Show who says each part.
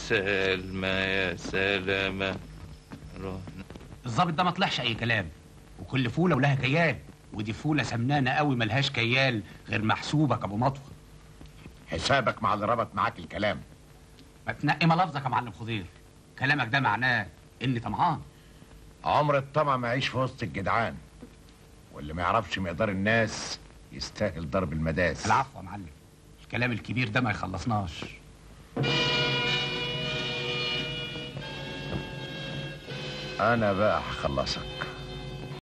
Speaker 1: سلمى يا سلامة رحنا
Speaker 2: الظابط ده ما طلعش اي كلام وكل فوله ولها كيال ودي فوله سمنانه قوي ملهاش كيال غير محسوبك ابو مطوه
Speaker 3: حسابك مع اللي ربط معاك الكلام
Speaker 2: ما تنقي ملفظك يا معلم خضير كلامك ده معناه اني طمعان
Speaker 3: عمر الطمع ما يعيش في وسط الجدعان واللي ما يعرفش مقدار الناس يستاهل ضرب المداس
Speaker 2: العفو يا معلم الكلام الكبير ده ما يخلصناش
Speaker 3: انا بقى هخلصك